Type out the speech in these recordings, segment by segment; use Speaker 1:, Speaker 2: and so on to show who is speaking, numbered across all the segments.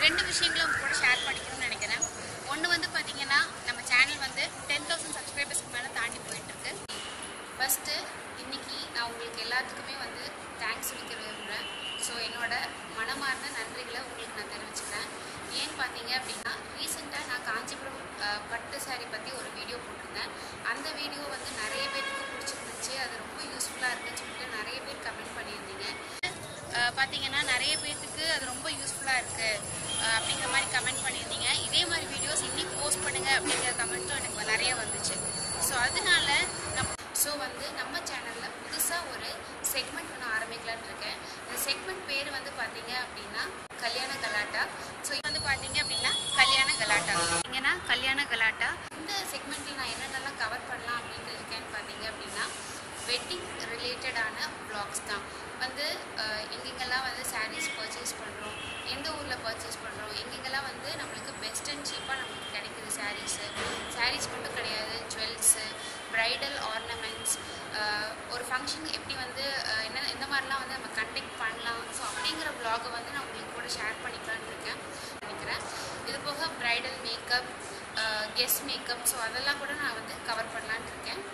Speaker 1: ரெண்டு விஷயங்களும் உங்க கூட ஷேர் பண்ணிக்கணும்னு நினைக்கிறேன் ஒன்று வந்து பார்த்தீங்கன்னா நம்ம சேனல் வந்து டென் தௌசண்ட் சப்ஸ்கிரைபர்ஸ்க்கு மேலே தாண்டி போயிட்டுருக்கு ஃபஸ்ட்டு இன்னைக்கு நான் உங்களுக்கு எல்லாத்துக்குமே வந்து தேங்க்ஸ் சொல்லிக்க விரும்புகிறேன் ஸோ என்னோட மனமார்ந்த நன்றிகளை உங்களுக்கு நான் தெரிவிச்சுக்கிறேன் ஏன்னு பார்த்தீங்க அப்படின்னா ரீசெண்டாக நான் காஞ்சிபுரம் அஹ், பட்டு saree பற்றி ஒரு வீடியோ போட்டிருந்தேன் அந்த வீடியோ வந்து நிறைய பேருக்கு பிடிச்சிருந்துச்சு அது ரொம்ப யூஸ்ஃபுல்லாக இருக்குன்னு சொல்லிட்டு நிறைய பேர் கமெண்ட் பண்ணியிருந்தீங்க அஹ், பார்த்தீங்கன்னா நிறைய பேர்த்துக்கு அது ரொம்ப யூஸ்ஃபுல்லாக இருக்குது அப்படிங்கிற மாதிரி கமெண்ட் பண்ணியிருந்தீங்க இதே மாதிரி வீடியோஸ் இன்னைக்கு போஸ்ட் பண்ணுங்க அப்படிங்கிற கமெண்ட்டும் எனக்கு நிறைய வந்துச்சு ஸோ அதனால நம் ஸோ வந்து நம்ம சேனலில் புதுசாக ஒரு செக்மெண்ட் ஒன்று ஆரம்பிக்கலான்னு இருக்கேன் இந்த செக்மெண்ட் பேர் வந்து பார்த்தீங்க அப்படின்னா கல்யாண கலாட்டா ஸோ இது வந்து பார்த்தீங்க அப்படின்னா கல்யாண கலாட்டா இங்கன்னா கல்யாண கலாட்டா இந்த செக்மெண்ட்டில் நான் என்னென்னலாம் கவர் பண்ணலாம் அப்படின்னு இருக்கேன்னு பார்த்தீங்க அப்படின்னா வெட்டிங் ரிலேட்டடான vlogs தான் வந்து அஹ், எங்கெங்கெல்லாம் வந்து sarees பர்ச்சேஸ் பண்ணுறோம் எந்த ஊரில் பர்ச்சேஸ் பண்ணுறோம் எங்கெங்கெல்லாம் வந்து நம்மளுக்கு பெஸ்ட் அண்ட் சீப்பாக நம்மளுக்கு கிடைக்குது சாரீஸு sarees மட்டும் கிடையாது ஜுவல்ஸு ப்ரைடல் ஆர்னமெண்ட்ஸ் ஒரு ஃபங்க்ஷன் எப்படி வந்து அஹ், என்ன எந்த மாதிரிலாம் வந்து நம்ம கண்டக்ட் பண்ணலாம் ஸோ அப்படிங்கிற vlog வந்து நான் உங்களுக்கு கூட ஷேர் பண்ணிக்கலான்னு இருக்கேன் நினைக்கிறேன் இது போக bridal makeup guest makeup so அதெல்லாம் கூட நான் வந்து கவர் பண்ணலான்னு இருக்கேன்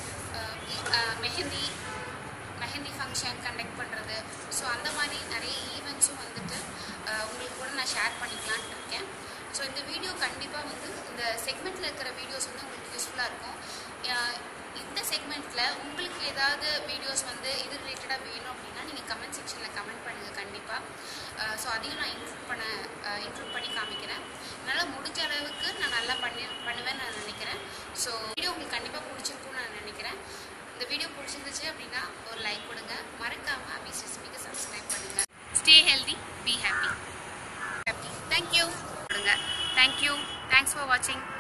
Speaker 1: அஹ் மெஹந்தி மெஹந்தி ஃபங்க்ஷன் கண்டக்ட் பண்ணுறது ஸோ அந்த மாதிரி நிறைய ஈவெண்ட்ஸும் வந்துட்டு அஹ் உங்களுக்கு கூட நான் ஷேர் பண்ணிக்கலான்ட்டு இருக்கேன் ஸோ இந்த வீடியோ கண்டிப்பாக வந்து இந்த செக்மெண்ட்டில் இருக்கிற வீடியோஸ் வந்து உங்களுக்கு யூஸ்ஃபுல்லாக இருக்கும் அஹ் இந்த செக்மெண்ட்டில் உங்களுக்கு ஏதாவது வீடியோஸ் வந்து இது ரிலேட்டடாக வேணும் அப்படின்னா நீங்கள் கமெண்ட் செக்ஷனில் கமெண்ட் பண்ணுங்கள் கண்டிப்பாக ஸோ அதையும் நான் இன்க்ளூட் பண்ண இன்க்ளூட் பண்ணி காமிக்கிறேன் என்னால் முடிஞ்ச அளவுக்கு நான் நல்லா பண்ணி பண்ணுவேன்னு நான் நினைக்கிறேன் ஸோ வீடியோ உங்களுக்கு கண்டிப்பாக பிடிச்சிருக்கும்னு நான் நினைக்கிறேன் இந்த வீடியோ பிடிச்சிருந்துச்சு அப்படின்னா ஒரு லைக் கொடுங்க மறக்காமல் அபிஸ் ரெசிபிக்கு சப்ஸ்கிரைப் பண்ணுங்கள் stay healthy be happy happy thank you கொடுங்க தேங்க்யூ தேங்க்ஸ் ஃபார் வாட்சிங்